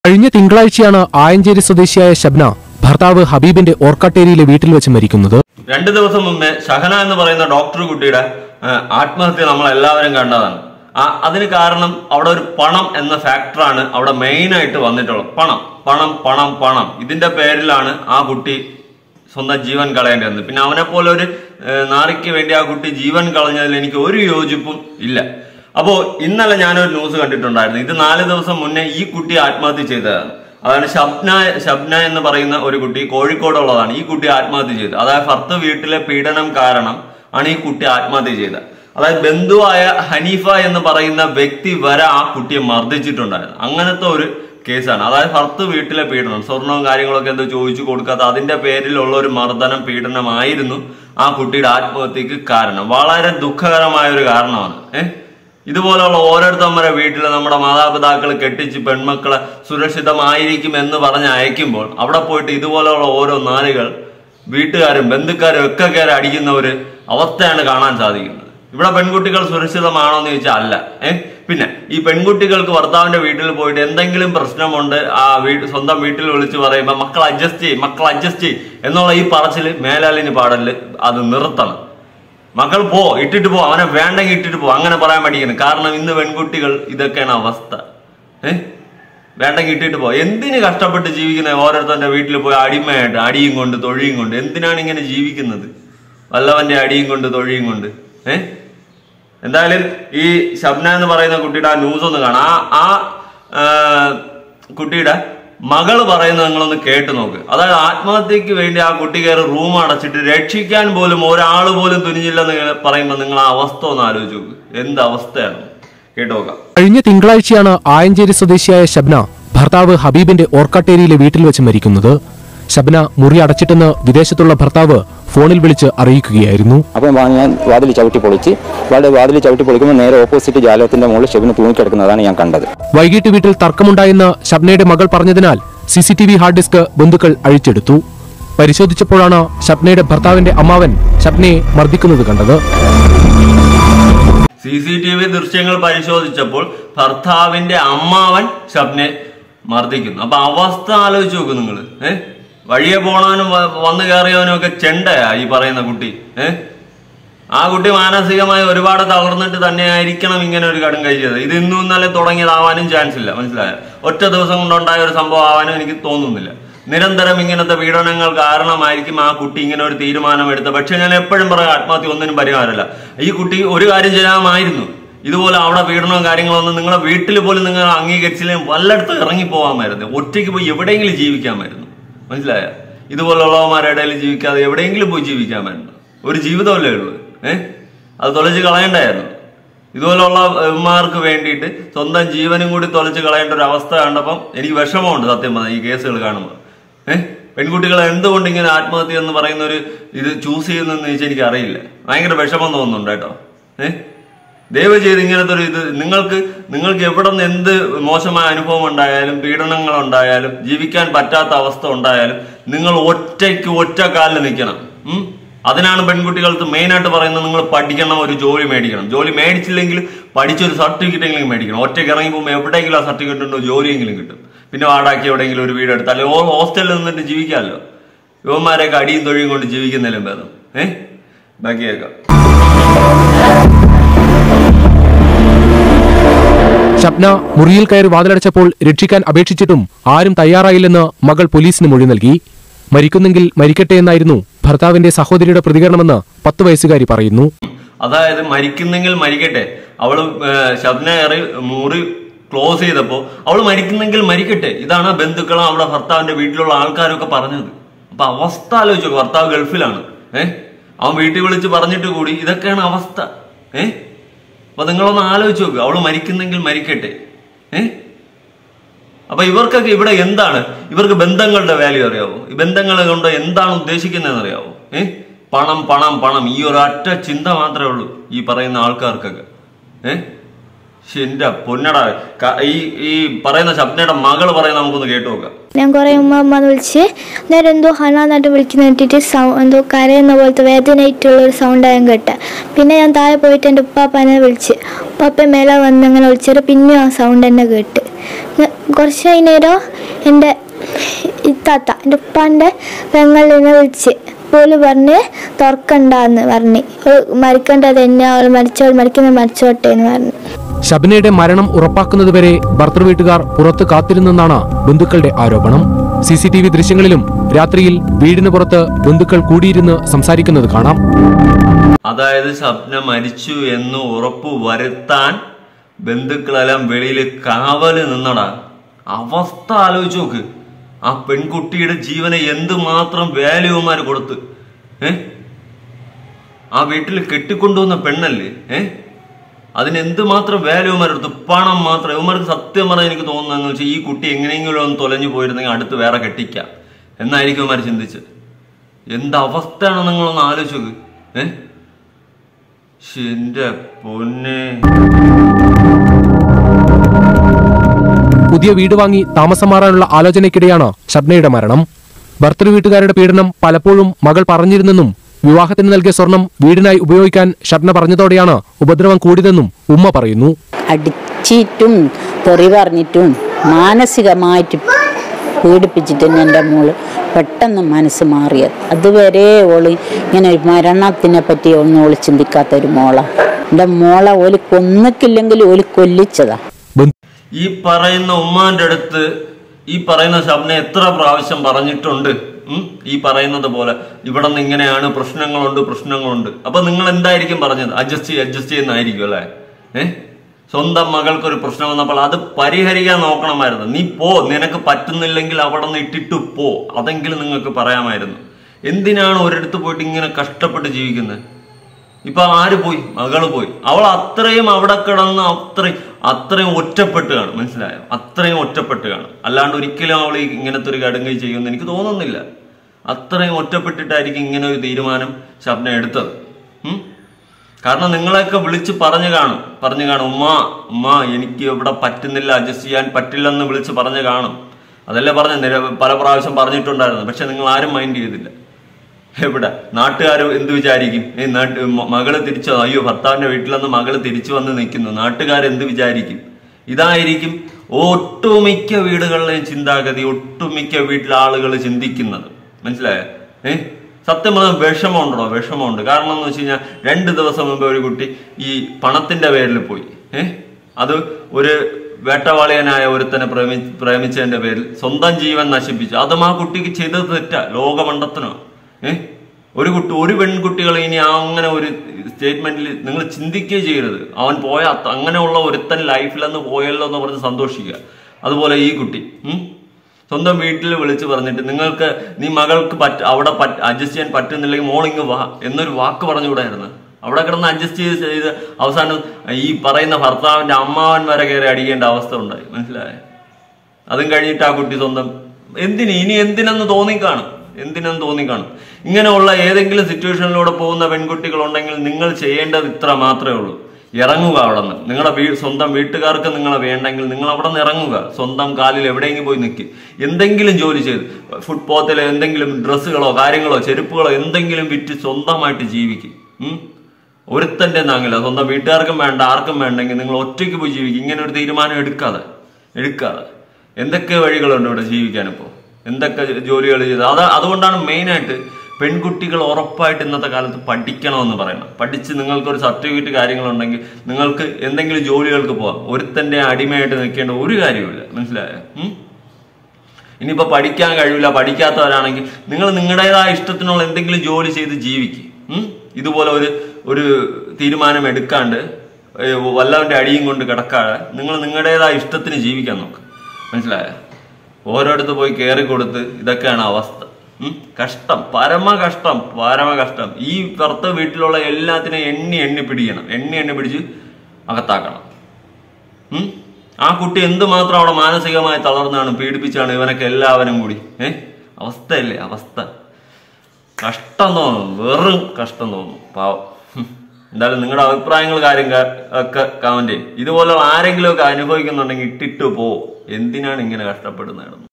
കഴിഞ്ഞ തിങ്കളാഴ്ചയാണ് ആയഞ്ചേരി സ്വദേശിയായ ശബ്ന ഭർത്താവ് ഹബീബിന്റെ ഓർക്കാട്ടേരിയിലെ വീട്ടിൽ വെച്ച് മരിക്കുന്നത് രണ്ട് ദിവസം മുമ്പേ ഷഹന എന്ന് പറയുന്ന ഡോക്ടർ കുട്ടിയുടെ ആ, ആത്മഹത്യ നമ്മൾ എല്ലാവരും കണ്ടതാണ് ആ അതിന് കാരണം അവിടെ ഒരു പണം എന്ന ഫാക്ടറാണ് അവിടെ മെയിൻ ആയിട്ട് വന്നിട്ടുള്ളത് പണം പണം പണം പണം ഇതിന്റെ പേരിലാണ് ആ കുട്ടി സ്വന്തം ജീവൻ കളയേണ്ടി വന്നത് പിന്നെ അവനെ പോലെ ഒരു ഏ, നാറിക്ക് വേണ്ടി ആ കുട്ടി ജീവൻ കളഞ്ഞതിൽ എനിക്ക് ഒരു യോജിപ്പും ഇല്ല അപ്പോ ഇന്നലെ ഞാനൊരു ന്യൂസ് കണ്ടിട്ടുണ്ടായിരുന്നു ഇത് നാല് ദിവസം മുന്നേ ഈ കുട്ടി ആത്മഹത്യ ചെയ്തതാണ് അതാണ് ഷബ്ന ഷബ്ന എന്ന് പറയുന്ന ഒരു കുട്ടി കോഴിക്കോടുള്ളതാണ് ഈ കുട്ടി ആത്മഹത്യ ചെയ്തത് അതായത് ഭർത്ത് വീട്ടിലെ പീഡനം കാരണം ആണ് ഈ കുട്ടി ആത്മഹത്യ ചെയ്തത് അതായത് ബന്ധുവായ ഹനീഫ എന്ന് പറയുന്ന വ്യക്തി വരെ ആ കുട്ടിയെ മർദ്ദിച്ചിട്ടുണ്ടായിരുന്നു അങ്ങനത്തെ ഒരു കേസാണ് അതായത് ഭർത്ത് വീട്ടിലെ പീഡനം സ്വർണവും കാര്യങ്ങളൊക്കെ എന്തോ ചോദിച്ചു കൊടുക്കാത്ത അതിന്റെ പേരിലുള്ള ഒരു മർദ്ദനം പീഡനമായിരുന്നു ആ കുട്ടിയുടെ ആത്മഹത്യക്ക് കാരണം വളരെ ദുഃഖകരമായ ഒരു കാരണമാണ് ഏഹ് ഇതുപോലുള്ള ഓരോരുത്തന്മാരെ വീട്ടിൽ നമ്മുടെ മാതാപിതാക്കൾ കെട്ടിച്ച് പെൺമക്കളെ സുരക്ഷിതമായിരിക്കും എന്ന് പറഞ്ഞ് അയക്കുമ്പോൾ അവിടെ പോയിട്ട് ഇതുപോലുള്ള ഓരോ നാലുകൾ വീട്ടുകാരും ബന്ധുക്കാരും ഒക്കെ കയറി അടിക്കുന്ന ഒരു അവസ്ഥയാണ് കാണാൻ സാധിക്കുന്നത് ഇവിടെ പെൺകുട്ടികൾ സുരക്ഷിതമാണോ എന്ന് ചോദിച്ചാൽ അല്ല ഏഹ് പിന്നെ ഈ പെൺകുട്ടികൾക്ക് ഭർത്താവിന്റെ വീട്ടിൽ പോയിട്ട് എന്തെങ്കിലും പ്രശ്നമുണ്ട് ആ വീട് സ്വന്തം വീട്ടിൽ വിളിച്ച് പറയുമ്പോൾ മക്കൾ അഡ്ജസ്റ്റ് ചെയ്യും മക്കൾ അഡ്ജസ്റ്റ് ചെയ്യും എന്നുള്ള ഈ പറച്ചില് മേലാലിന് പാടല് അത് നിർത്തണം മക്കൾ പോ ഇട്ടിട്ട് പോ അവനെ വേണ്ടെങ്കിൽ ഇട്ടിട്ട് പോ അങ്ങനെ പറയാൻ പഠിക്കണം കാരണം ഇന്ന് പെൺകുട്ടികൾ ഇതൊക്കെയാണ് അവസ്ഥ ഏ വേണ്ടെങ്കിൽ ഇട്ടിട്ട് പോ എന്തിന് കഷ്ടപ്പെട്ട് ജീവിക്കുന്ന ഓരോരുത്തരുടെ വീട്ടിൽ പോയി അടിമയായിട്ട് അടിയും കൊണ്ട് തൊഴിയും കൊണ്ട് എന്തിനാണ് ഇങ്ങനെ ജീവിക്കുന്നത് വല്ലവന്റെ അടിയും കൊണ്ട് തൊഴിയും കൊണ്ട് ഏ എന്തായാലും ഈ ശബ്ന എന്ന് പറയുന്ന കുട്ടിയുടെ ആ ന്യൂസ് ഒന്ന് കാണാം ആ ആ ആ, കുട്ടിയുടെ മകള് പറയുന്നത് നിങ്ങളൊന്ന് കേട്ട് നോക്ക് അതായത് ആത്മഹത്യക്ക് വേണ്ടി ആ കുട്ടി കയറി റൂം അടച്ചിട്ട് രക്ഷിക്കാൻ പോലും ഒരാൾ പോലും തുനിഞ്ഞില്ലെന്ന് പറയുമ്പോൾ നിങ്ങൾ ആ അവസ്ഥ ഒന്ന് ആലോചിച്ച് നോക്ക് എന്ത് അവസ്ഥയാണ് കേട്ടു നോക്കാം കഴിഞ്ഞ തിങ്കളാഴ്ചയാണ് ആയഞ്ചേരി സ്വദേശിയായ ശബ്ന ഭർത്താവ് ഹബീബിന്റെ ഓർക്കാട്ടേരിയിലെ വീട്ടിൽ വെച്ച് മരിക്കുന്നത് ശബ്ന മുറി അടച്ചിട്ടെന്ന് വിദേശത്തുള്ള ഭർത്താവ് ഫോണിൽ വിളിച്ച് അറിയിക്കുകയായിരുന്നു അപ്പം വാ- ഞാൻ വാതിൽ ചവിട്ടി പൊളിച്ച് വാതിൽ വാതിൽ ചവിട്ടി പൊളിക്കുമ്പോൾ നേരെ ഓപ്പോസിറ്റ് ജാലകത്തിന്റെ മുകളിൽ ഷെബിന് തൂങ്ങിക്കിടക്കുന്നതാണ് ഞാൻ കണ്ടത് വൈകിട്ട് വീട്ടിൽ തർക്കമുണ്ടായെന്ന് ഷബ്നയുടെ മകൾ പറഞ്ഞതിനാൽ C C T V hard disk ബന്ധുക്കൾ അഴിച്ചെടുത്തു പരിശോധിച്ചപ്പോഴാണ് ഷബ്നയുടെ ഭർത്താവിന്റെ അമ്മാവൻ ഷബ്നയെ മർദ്ദിക്കുന്നത് കണ്ടത് സി സി ടി വി ദൃശ്യങ്ങൾ പരിശോധിച്ചപ്പോൾ ഭർത്താവിന്റെ അമ്മാവൻ ഷബ്നെ മർദ്ദിക്കുന്നു അപ്പൊ അവസ്ഥ ആലോചിച്ച് നോക്ക് നിങ്ങൾ ഏഹ് വഴിയെ പോണവനും വ- വന്നു കയറിയവനും ഒക്കെ ചെണ്ടയാ ഈ പറയുന്ന കുട്ടി ഏഹ് ആ കുട്ടി മാനസികമായി ഒരുപാട് തകർന്നിട്ട് തന്നെ ആയിരിക്കണം ഇങ്ങനെ ഒരു കടും കൈ ചെയ്തത് ഇത് ഇന്നും ഇന്നലെ തുടങ്ങിയതാവാനും ചാൻസ് ഇല്ല മനസ്സിലായോ ഒറ്റ ദിവസം കൊണ്ടുണ്ടായ ഒരു സംഭവം ആവാനും എനിക്ക് തോന്നുന്നില്ല നിരന്തരം ഇങ്ങനത്തെ പീഡനങ്ങൾ കാരണമായിരിക്കും ആ കുട്ടി ഇങ്ങനെ ഒരു തീരുമാനം എടുത്തത് പക്ഷെ ഞാൻ എപ്പോഴും പറയാം ആത്മഹത്യ ഒന്നിനും പരിഹാരമല്ല ഈ കുട്ടി ഒരു കാര്യം ചെയ്യാമായിരുന്നു ഇതുപോലെ അവിടെ പീഡനവും കാര്യങ്ങളൊന്നും നിങ്ങളെ വീട്ടിൽ പോലും നിങ്ങൾ അംഗീകരിച്ചില്ലെങ്കിൽ വല്ലയിടത്തും ഇറങ്ങി പോകാമായിരുന്നു ഒറ്റയ്ക്ക് പോയി എവിടെയെങ്കിലും ജീവിക്കാമായിരുന്നു മനസ്സിലായ ഇതുപോലുള്ളവന്മാരുടെ ഇടയിൽ ജീവിക്കാതെ എവിടെയെങ്കിലും പോയി ജീവിക്കാമായിരുന്നു ഒരു ജീവിതമല്ലേ ഉള്ളൂ ഏഹ് അത് തൊലച്ച് കളയണ്ടായിരുന്നു ഇതുപോലുള്ള ഇവന്മാർക്ക് വേണ്ടിയിട്ട് സ്വന്തം ജീവനും കൂടി തൊലച്ച് കളയേണ്ട ഒരു അവസ്ഥ കണ്ടപ്പം എനിക്ക് വിഷമമുണ്ട് സത്യം പറഞ്ഞാൽ ഈ കേസുകൾ കാണുമ്പോൾ ഏഹ് പെൺകുട്ടികൾ എന്തുകൊണ്ട് ഇങ്ങനെ ആത്മഹത്യ എന്ന് പറയുന്ന ഒരു ഇത് ചൂസ് ചെയ്യുന്നതെന്ന് ചോദിച്ചാൽ എനിക്ക് അറിയില്ല ഭയങ്കര വിഷമം തോന്നുന്നുണ്ട് കേട്ടോ ഏഹ് ദയവ് ചെയ്ത് ഇങ്ങനത്തെ ഒരു ഇത് നിങ്ങൾക്ക് നിങ്ങൾക്ക് എവിടെ നിന്ന് എന്ത് മോശമായ അനുഭവം ഉണ്ടായാലും പീഡനങ്ങൾ ഉണ്ടായാലും ജീവിക്കാൻ പറ്റാത്ത അവസ്ഥ ഉണ്ടായാലും നിങ്ങൾ ഒറ്റയ്ക്ക് ഒറ്റ കാലിൽ നിൽക്കണം ഉം? അതിനാണ് പെൺകുട്ടികൾക്ക് മെയിൻ ആയിട്ട് പറയുന്നത് നിങ്ങൾ പഠിക്കണം ഒരു ജോലി മേടിക്കണം ജോലി മേടിച്ചില്ലെങ്കിൽ പഠിച്ചൊരു സർട്ടിഫിക്കറ്റ് എങ്കിലും മേടിക്കണം ഒറ്റയ്ക്ക് ഇറങ്ങി പോകുമ്പോൾ എവിടെയെങ്കിലും ആ സർട്ടിഫിക്കറ്റ് ഉണ്ടോ ജോലിയെങ്കിലും കിട്ടും പിന്നെ വാടാക്കി എവിടെയെങ്കിലും ഒരു വീട് എടുത്ത് അല്ലെങ്കിൽ ഹോസ്റ്റലിൽ നിന്നിട്ട് ജീവിക്കാമല്ലോ യുവന്മാരെയൊക്കെ അടിയും തൊഴിയും കൊണ്ട് ജീവിക്കുന്നതിലും ഭേദം ഏഹ് ബാക്കി കേൾക്കാം ഷബ്ന മുറിയിൽ കയറി വാതിലടച്ചപ്പോൾ രക്ഷിക്കാൻ അപേക്ഷിച്ചിട്ടും ആരും തയ്യാറായില്ലെന്ന് മകൾ പോലീസിന് മൊഴി നൽകി മരിക്കുന്നെങ്കിൽ മരിക്കട്ടെ എന്നായിരുന്നു ഭർത്താവിന്റെ സഹോദരിയുടെ പ്രതികരണമെന്ന് പത്ത് വയസ്സുകാരി പറയുന്നു അതായത് മരിക്കുന്നെങ്കിൽ മരിക്കട്ടെ അവള് ഏർ ശബ്ന ഏറി മുറി ക്ലോസ് ചെയ്തപ്പോ അവള് മരിക്കുന്നെങ്കിൽ മരിക്കട്ടെ ഇതാണ് ആ ബന്ധുക്കളും അവിടെ ഭർത്താവിന്റെ വീട്ടിലുള്ള ആൾക്കാരും ഒക്കെ പറഞ്ഞത് അപ്പൊ അവസ്ഥ ആലോചിച്ചു നോക്ക്. ഭർത്താവ് ഗൾഫിലാണ് ഏഹ് അവൻ വീട്ടിൽ വിളിച്ച് പറഞ്ഞിട്ട് കൂടി ഇതൊക്കെയാണ് അവസ്ഥ ഏഹ് അപ്പൊ നിങ്ങളൊന്ന് ആലോചിച്ച് നോക്ക് അവള് മരിക്കുന്നെങ്കിൽ മരിക്കട്ടെ ഏഹ് അപ്പൊ ഇവർക്കൊക്കെ ഇവിടെ എന്താണ് ഇവർക്ക് ബന്ധങ്ങളുടെ വാല്യൂ അറിയാവോ ഈ ബന്ധങ്ങളെ കൊണ്ട് എന്താണ് ഉദ്ദേശിക്കുന്നതെന്ന് അറിയാവോ ഏ പണം പണം പണം ഈ ഒരു ഒറ്റ ചിന്ത മാത്രമേ ഉള്ളൂ ഈ പറയുന്ന ആൾക്കാർക്കൊക്കെ ഏ ശ്ശെ, എന്റെ പൊന്നടാ ക- ഈ ഈ പറയുന്ന ശബ്ദയുടെ മകള് പറയുന്ന നമുക്കൊന്ന് കേട്ടു നോക്കാം ഞാൻ കുറേ ഉമ്മ ഉമ്മ എന്ന് വിളിച്ച് നേരെ എന്തോ ഹനാന്നായിട്ട് വിളിക്കുന്ന കേട്ടിട്ട് സൗ എന്തോ കരയുന്ന പോലത്തെ വേദനയായിട്ടുള്ള ഒരു സൗണ്ട് ഞാൻ കേട്ടെ പിന്നെ ഞാൻ താഴെ പോയിട്ട് എൻ്റെ ഉപ്പാപ്പനെ വിളിച്ച് ഉപ്പാപ്പ മേലെ വന്ന് അങ്ങനെ വിളിച്ചിട്ട് പിന്നെയും ആ സൗണ്ട് എന്നെ കേട്ട് ഞാൻ കുറച്ച് കഴിഞ്ഞേരം എൻ്റെ ഇത്താത്ത എൻ്റെ ഉപ്പാൻ്റെ പെങ്ങളിനെ വിളിച്ച് പോല് പറഞ്ഞ് തുറക്കണ്ടെന്ന് പറഞ്ഞ് ഓള് മരിക്കേണ്ടത് എന്നെ അവൾ മരിച്ചവൾ മരിക്കുന്നത് മരിച്ചോട്ടെ എന്ന് പറഞ്ഞു ഷബ്നയുടെ മരണം ഉറപ്പാക്കുന്നതുവരെ ഭർത്തൃ വീട്ടുകാർ പുറത്ത് കാത്തിരുന്നെന്നാണ് ബന്ധുക്കളുടെ ആരോപണം സി സി ടി വി ദൃശ്യങ്ങളിലും രാത്രിയിൽ വീടിന് പുറത്ത് ബന്ധുക്കൾ കൂടിയിരുന്ന് സംസാരിക്കുന്നത് കാണാം അതായത് സ്വപ്ന മരിച്ചു എന്ന് ഉറപ്പ് വരുത്താൻ ബന്ധുക്കളെല്ലാം വെളിയിൽ കാവല് നിന്നടാ അവസ്ഥ ആലോചിച്ച് നോക്ക് ആ പെൺകുട്ടിയുടെ ജീവനെ എന്തുമാത്രം വാല്യൂമാർ കൊടുത്ത് ഏ ആ വീട്ടിൽ കെട്ടിക്കൊണ്ടുവന്ന പെണ്ണല്ലേ ഏ അതിന് എന്തുമാത്രം വാല്യൂമാർ എടുത്തു പണം മാത്രം ഇവന്മാർക്ക് സത്യം പറഞ്ഞാൽ എനിക്ക് തോന്നുന്നതെന്ന് വെച്ചാൽ ഈ കുട്ടി എങ്ങനെയെങ്കിലും ഒന്ന് തൊലഞ്ഞു പോയിരുന്നെങ്കിൽ അടുത്ത് വേറെ കെട്ടിക്കാം എന്നായിരിക്കും ഇവന്മാർ ചിന്തിച്ചത് എന്ത് അവസ്ഥയാണ് നിങ്ങളൊന്ന് ആലോചിച്ച് നോക്ക് ഏ ശ്ശെ, എന്റെ പൊന്നെ പുതിയ വീട് വാങ്ങി താമസം മാറാനുള്ള ആലോചനയ്ക്കിടെയാണ് ഷബ്നയുടെ മരണം ഭർത്തൃ വീട്ടുകാരുടെ പീഡനം പലപ്പോഴും മകൾ പറഞ്ഞിരുന്നെന്നും വിവാഹത്തിന് നൽകിയ സ്വർണം വീടിനായി ഉപയോഗിക്കാൻ ഷബ്ന പറഞ്ഞതോടെയാണ് ഉപദ്രവം കൂടിയതെന്നും ഉമ്മ പറയുന്നു അടിച്ചിട്ടും തെറി പറഞ്ഞിട്ടും മാനസികമായിട്ട് പീഡിപ്പിച്ചിട്ട് എൻ്റെ മോള് പെട്ടെന്ന് മനസ്സ് മാറിയത് അതുവരെ ഓള് ഇങ്ങനെ ഒരു മരണത്തിനെ പറ്റി ഒന്നും ഓള് ചിന്തിക്കാത്ത ഒരു മോളാ എൻ്റെ മോളെ ഓല് കൊന്നിക്കില്ലെങ്കിൽ ഓല് കൊല്ലിച്ചതാ ബന്ധു ഈ പറയുന്ന ഉമ്മാന്റെ അടുത്ത് ഈ പറയുന്ന ശബ്ദം എത്ര പ്രാവശ്യം പറഞ്ഞിട്ടുണ്ട് ഉം? ഈ പറയുന്നത് പോലെ ഇവിടെ നിന്ന് ഇങ്ങനെയാണ് പ്രശ്നങ്ങളുണ്ട് പ്രശ്നങ്ങളുണ്ട് അപ്പൊ നിങ്ങൾ എന്തായിരിക്കും പറഞ്ഞത് അഡ്ജസ്റ്റ് ചെയ്യ അഡ്ജസ്റ്റ് ചെയ്യുന്നതായിരിക്കും അല്ലേ ഏഹ് സ്വന്തം മകൾക്കൊരു പ്രശ്നം വന്നപ്പോൾ അത് പരിഹരിക്കാൻ നോക്കണമായിരുന്നു നീ പോ നിനക്ക് പറ്റുന്നില്ലെങ്കിൽ അവിടെ നിന്ന് ഇട്ടിട്ട് പോ അതെങ്കിലും നിങ്ങൾക്ക് പറയാമായിരുന്നു എന്തിനാണ് ഒരിടത്ത് പോയിട്ട് ഇങ്ങനെ കഷ്ടപ്പെട്ട് ജീവിക്കുന്നത് ഇപ്പൊ ആര് പോയി മകള് പോയി അവൾ അത്രയും അവിടെ കിടന്ന് അത്രയും അത്രയും ഒറ്റപ്പെട്ട് കാണും മനസ്സിലായോ അത്രയും ഒറ്റപ്പെട്ട് കാണും അല്ലാണ്ട് ഒരിക്കലും അവൾ ഈ ഇങ്ങനത്തെ ഒരു കടുങ്കൈ ചെയ്യുമെന്ന് എനിക്ക് തോന്നുന്നില്ല അത്രയും ഒറ്റപ്പെട്ടിട്ടായിരിക്കും ഇങ്ങനെ ഒരു തീരുമാനം ശബ്ന എടുത്തത് ഉം? കാരണം നിങ്ങളെയൊക്കെ വിളിച്ച് പറഞ്ഞു കാണും പറഞ്ഞു കാണും ഉമ്മ ഉമ്മ എനിക്ക് ഇവിടെ പറ്റുന്നില്ല അഡ്ജസ്റ്റ് ചെയ്യാൻ പറ്റില്ലെന്ന് വിളിച്ച് പറഞ്ഞു കാണും അതല്ലേ പറഞ്ഞ നിര പല പ്രാവശ്യം പറഞ്ഞിട്ടുണ്ടായിരുന്നു പക്ഷെ നിങ്ങൾ ആരും മൈൻഡ് ചെയ്തില്ല എവിടെ നാട്ടുകാർ എന്ത് വിചാരിക്കും ഈ നാട്ട് മ- മകള് തിരിച്ചു അയ്യോ ഭർത്താവിന്റെ വീട്ടിൽ നിന്ന് മകള് തിരിച്ചു വന്ന് നിൽക്കുന്നു നാട്ടുകാർ എന്ത് വിചാരിക്കും ഇതായിരിക്കും ഒട്ടുമിക്ക വീടുകളിലെയും ചിന്താഗതി ഒട്ടുമിക്ക വീട്ടിലെ ആളുകൾ ചിന്തിക്കുന്നത് മനസ്സിലായോ ഏ സത്യം പറഞ്ഞാൽ വിഷമമുണ്ടോ വിഷമമുണ്ട് കാരണം എന്ന് വെച്ച് കഴിഞ്ഞാൽ രണ്ട് ദിവസം മുമ്പ് ഒരു കുട്ടി ഈ പണത്തിന്റെ പേരിൽ പോയി ഏ അത് ഒരു വേട്ടവാളിയനായ ഒരുത്തനെ പ്രേമി പ്രേമിച്ചതിന്റെ പേരിൽ സ്വന്തം ജീവൻ നശിപ്പിച്ചു അതും ആ കുട്ടിക്ക് ചെയ്തത് തെറ്റാ ലോകമണ്ടത്തിനോ ഏ ഒരു കുട്ടി ഒരു പെൺകുട്ടികൾ ഇനി ആ അങ്ങനെ ഒരു സ്റ്റേറ്റ്മെന്റിൽ നിങ്ങൾ ചിന്തിക്കുകയേ ചെയ്യരുത് അവൻ പോയ അത്ത- അങ്ങനെയുള്ള ഒരുത്തൻ ലൈഫിലെന്ന് പോയല്ലോ എന്ന് പറഞ്ഞ് സന്തോഷിക്കുക അതുപോലെ ഈ കുട്ടി ഉം? സ്വന്തം വീട്ടിൽ വിളിച്ച് പറഞ്ഞിട്ട് നിങ്ങൾക്ക് നീ മകൾക്ക് പറ്റ അവിടെ അഡ്ജസ്റ്റ് ചെയ്യാൻ പറ്റുന്നില്ലെങ്കിൽ മോളിങ് വാ എന്നൊരു വാക്ക് പറഞ്ഞുകൂടായിരുന്നു അവിടെ കിടന്ന് അഡ്ജസ്റ്റ് ചെയ്ത് ചെയ്ത് അവസാനം ഈ പറയുന്ന ഭർത്താവിന്റെ അമ്മാവൻ വരെ കയറി അടിക്കേണ്ട അവസ്ഥ ഉണ്ടായി മനസ്സിലായേ അതും കഴിഞ്ഞിട്ട് ആ കുട്ടി സ്വന്തം എന്തിന് ഇനി എന്തിനെന്ന് തോന്നിക്കാണും എന്തിനെന്ന് തോന്നിക്കാണും ഇങ്ങനെയുള്ള ഏതെങ്കിലും സിറ്റുവേഷനിലൂടെ പോകുന്ന പെൺകുട്ടികൾ ഉണ്ടെങ്കിൽ നിങ്ങൾ ചെയ്യേണ്ടത് ഇത്ര മാത്രമേ ഉള്ളൂ ഇറങ്ങുക അവിടെ നിന്ന് നിങ്ങളുടെ വീ സ്വന്തം വീട്ടുകാർക്ക് നിങ്ങളെ വേണ്ടെങ്കിൽ നിങ്ങൾ അവിടെ നിന്ന് ഇറങ്ങുക സ്വന്തം കാലിൽ എവിടെയെങ്കിലും പോയി നിൽക്കുക എന്തെങ്കിലും ജോലി ചെയ്ത് ഫുട്പോത്തിലെ എന്തെങ്കിലും ഡ്രസ്സുകളോ കാര്യങ്ങളോ ചെരുപ്പുകളോ എന്തെങ്കിലും വിറ്റ് സ്വന്തമായിട്ട് ജീവിക്കും ഉം? ഒരുത്തന്റെ നാങ്ങില്ല സ്വന്തം വീട്ടുകാർക്കും വേണ്ട ആർക്കും വേണ്ടെങ്കിൽ നിങ്ങൾ ഒറ്റയ്ക്ക് പോയി ജീവിക്കും ഇങ്ങനെ ഒരു തീരുമാനം എടുക്കാതെ എടുക്കാതെ എന്തൊക്കെ വഴികളുണ്ട് ഇവിടെ ജീവിക്കാൻ ഇപ്പോൾ എന്തൊക്കെ ജോലികൾ ചെയ്ത് അത് അതുകൊണ്ടാണ് മെയിനായിട്ട് പെൺകുട്ടികൾ ഉറപ്പായിട്ട് ഇന്നത്തെ കാലത്ത് പഠിക്കണമെന്ന് പറയണം പഠിച്ച് നിങ്ങൾക്ക് ഒരു സർട്ടിഫിക്കറ്റ് കാര്യങ്ങളുണ്ടെങ്കിൽ നിങ്ങൾക്ക് എന്തെങ്കിലും ജോലികൾക്ക് പോവാം ഒരുത്തന്റെ അടിമയായിട്ട് നിൽക്കേണ്ട ഒരു കാര്യമില്ല മനസ്സിലായോ ഉം? ഇനിയിപ്പോ പഠിക്കാൻ കഴിവില്ല പഠിക്കാത്തവരാണെങ്കിൽ നിങ്ങൾ നിങ്ങളുടേതായ ഇഷ്ടത്തിനുള്ള എന്തെങ്കിലും ജോലി ചെയ്ത് ജീവിക്കും ഉം? ഇതുപോലെ ഒരു ഒരു തീരുമാനം എടുക്കാണ്ട് ഏ, വല്ലവന്റെ അടിയും കൊണ്ട് കിടക്കാതെ നിങ്ങൾ നിങ്ങളുടേതായ ഇഷ്ടത്തിന് ജീവിക്കാൻ നോക്ക് മനസ്സിലായ ഓരോരുത്ത് പോയി കയറി കൊടുത്ത് ഇതൊക്കെയാണ് അവസ്ഥ ഉം? കഷ്ടം പരമ കഷ്ടം പരമ കഷ്ടം ഈ പുറത്തെ വീട്ടിലുള്ള എല്ലാത്തിനെയും എണ്ണി എണ്ണി പിടിക്കണം എണ്ണി എണ്ണി പിടിച്ച് അകത്താക്കണം ഉം? ആ കുട്ടി എന്തുമാത്രം അവിടെ മാനസികമായി തളർന്നാണ് പീഡിപ്പിച്ചാണ് ഇവനൊക്കെ എല്ലാവരും കൂടി ഏ അവസ്ഥയല്ലേ അവസ്ഥ കഷ്ടം തോന്നും വെറും കഷ്ടം തോന്നും പാവം ഹും. എന്തായാലും നിങ്ങളുടെ അഭിപ്രായങ്ങൾ കാര്യം ക- ഒക്കെ കമന്റ് ചെയ്യും ഇതുപോലുള്ള ആരെങ്കിലും ഒക്കെ അനുഭവിക്കുന്നുണ്ടെങ്കിൽ ഇട്ടിട്ട് പോ എന്തിനാണ് ഇങ്ങനെ കഷ്ടപ്പെടുന്നത്